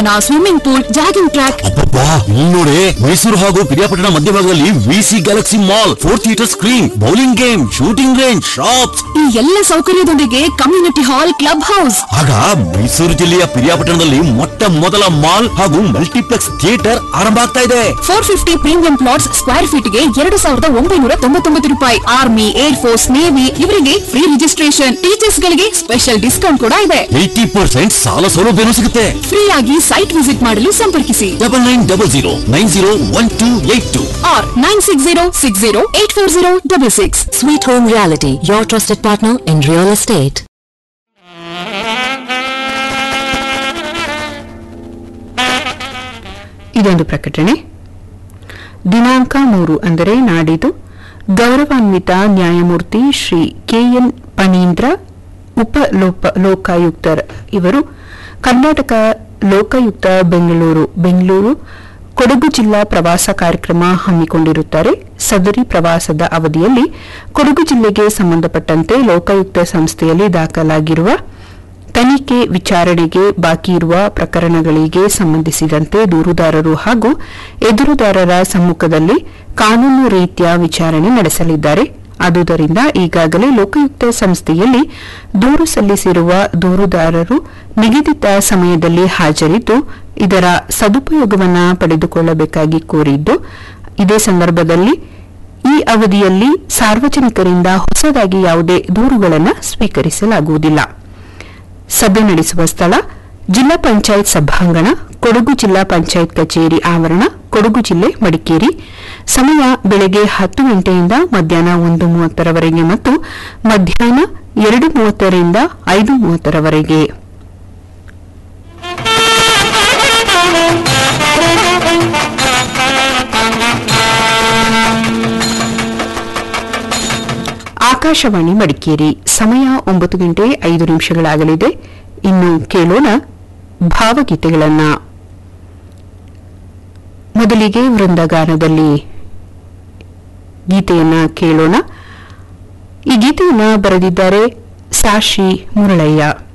ಉದ್ಯಾನವನ swimming pool jogging track ಅಬ್ಬಬ್ಬಾ ಇಲ್ಲಿ ನೋಡಿ ಮೈಸೂರು ಹಾಗೂ ಪಿರಿಯಾಪಟ್ಟಣ ಮಧ್ಯಭಾಗದಲ್ಲಿ VC Galaxy mall four theatre screen bowling game shooting range shops ಈ ಎಲ್ಲ ಸೌಕರ್ಯದೊಂದಿಗೆ ಕಮ್ಯುನಿಟಿ ಹಾಲ್ ಕ್ಲಬ್ ಹೌಸ್ ಆಗ ಮೈಸೂರು ಜಿಲ್ಲೆಯ ಪಿರಿಯಾಪಟ್ಟಣದಲ್ಲಿ ಮೊಟ್ಟ ಮೊದಲ ಮಾಲ್ ಹಾಗೂ ಮಲ್ಟಿಪ್ಲೆಕ್ಸ್ ಥಿಯೇಟರ್ ಆರಂಭ ಆಗ್ತಾ ಇದೆ four fifty premium plots square feet ಗೆ ಎರಡು ಸಾವಿರದ ಒಂಬೈನೂರ ತೊಂಬತ್ತೊಂಬತ್ತು ರೂಪಾಯಿ ಆರ್ಮಿ ಏರ್ ಫೋರ್ಸ್ ನೇವಿ ಇವರಿಗೆ ಫ್ರೀ ರಿಜಿಸ್ಟ್ರೇಷನ್ ಟೀಚರ್ಸ್ ಗಳಿಗೆ ಸ್ಪೆಷಲ್ ಡಿಸ್ಕೌಂಟ್ ಕೂಡ ಇದೆ ಏಯ್ಟಿ ಪರ್ಸೆಂಟ್ ಸಾಲ ಸೌಲಭ್ಯನೂ ಸಿಗುತ್ತೆ ಫ್ರೀ ಆಗಿ ಸೈಟ್ ವಿಸಿಟ್ ಮಾಡಲು ಸಂಪರ್ಕಿಸಿ double nine double zero nine zero one two eight two R nine six zero six zero eight four zero double six Sweet Home Reality, your trusted partner in real estate. ಇದೊಂದು ಪ್ರಕಟಣೆ ದಿನಾಂಕ ಮೂರು ಅಂದರೆ ನಾಡಿದ್ದು ಗೌರವಾನ್ವಿತ ನ್ಯಾಯಮೂರ್ತಿ ಶ್ರೀ ಕೆಎನ್ ಪಣೀಂದ್ರ ಉಪ ಲೋಪ ಲೋಕಾಯುಕ್ತರ್ ಇವರು ಕರ್ನಾಟಕ ಲೋಕಾಯುಕ್ತ ಬೆಂಗಳೂರು ಬೆಂಗಳೂರು ಕೊಡಗು ಜಿಲ್ಲಾ ಪ್ರವಾಸ ಕಾರ್ಯಕ್ರಮ ಹಮ್ಮಿಕೊಂಡಿರುತ್ತಾರೆ ಸದರಿ ಪ್ರವಾಸದ ಅವಧಿಯಲ್ಲಿ ಕೊಡಗು ಜಿಲ್ಲೆಗೆ ಸಂಬಂಧಪಟ್ಟಂತೆ ಲೋಕಾಯುಕ್ತ ಸಂಸ್ಥೆಯಲ್ಲಿ ದಾಖಲಾಗಿರುವ ತನಿಖೆ ವಿಚಾರಣೆಗೆ ಬಾಕಿ ಇರುವ ಪ್ರಕರಣಗಳಿಗೆ ಸಂಬಂಧಿಸಿದಂತೆ ದೂರುದಾರರು ಹಾಗೂ ಎದುರುದಾರರ ಸಮ್ಮುಖದಲ್ಲಿ ಕಾನೂನು ರೀತ್ಯ ವಿಚಾರಣೆ ನಡೆಸಲಿದ್ದಾರೆ ಆದುದರಿಂದ ಈಗಾಗಲೇ ಲೋಕಾಯುಕ್ತ ಸಂಸ್ಥೆಯಲ್ಲಿ ದೂರು ಸಲ್ಲಿಸಿರುವ ದೂರುದಾರರು ನಿಗದಿತ ಸಮಯದಲ್ಲಿ ಹಾಜರಿದ್ದು ಇದರ ಸದುಪಯೋಗವನ್ನು ಪಡೆದುಕೊಳ್ಳಬೇಕಾಗಿ ಕೋರಿದ್ದು ಇದೇ ಸಂದರ್ಭದಲ್ಲಿ ಈ ಅವಧಿಯಲ್ಲಿ ಸಾರ್ವಜನಿಕರಿಂದ ಹೊಸದಾಗಿ ಯಾವುದೇ ದೂರುಗಳನ್ನು ಸ್ವೀಕರಿಸಲಾಗುವುದಿಲ್ಲ ಸಭೆ ನಡೆಸುವ ಸ್ಥಳ ಜಿಲ್ಲಾ ಪಂಚಾಯತ್ ಸಭಾಂಗಣ ಕೊಡಗು ಜಿಲ್ಲಾ ಪಂಚಾಯತ್ ಕಚೇರಿ ಆವರಣ ಕೊಡಗು ಜಿಲ್ಲೆ ಮಡಿಕೇರಿ ಸಮಯ ಬೆಳಗ್ಗೆ ಹತ್ತು ಗಂಟೆಯಿಂದ ಮಧ್ಯಾಹ್ನ ಒಂದು ಮೂವತ್ತರವರೆಗೆ ಮತ್ತು ಮಧ್ಯಾಹ್ನ ಎರಡು ಮೂವತ್ತರಿಂದ ಐದು ಮೂವತ್ತರವರೆಗೆ ಆಕಾಶವಾಣಿ ಮಡಿಕೇರಿ ಸಮಯ ಒಂಬತ್ತು ಗಂಟೆ ಐದು ನಿಮಿಷಗಳಾಗಲಿದೆ ಇನ್ನು ಕೇಳೋಣ ಭಾವಗೀತೆಗಳನ್ನ ಮೊದಲಿಗೆ ವೃಂದಗಾನದಲ್ಲಿ ಗೀತೆಯನ್ನ ಕೇಳೋಣ ಈ ಗೀತೆಯನ್ನ ಬರೆದಿದ್ದಾರೆ ಸಾಶಿ ಮುರಳಯ್ಯ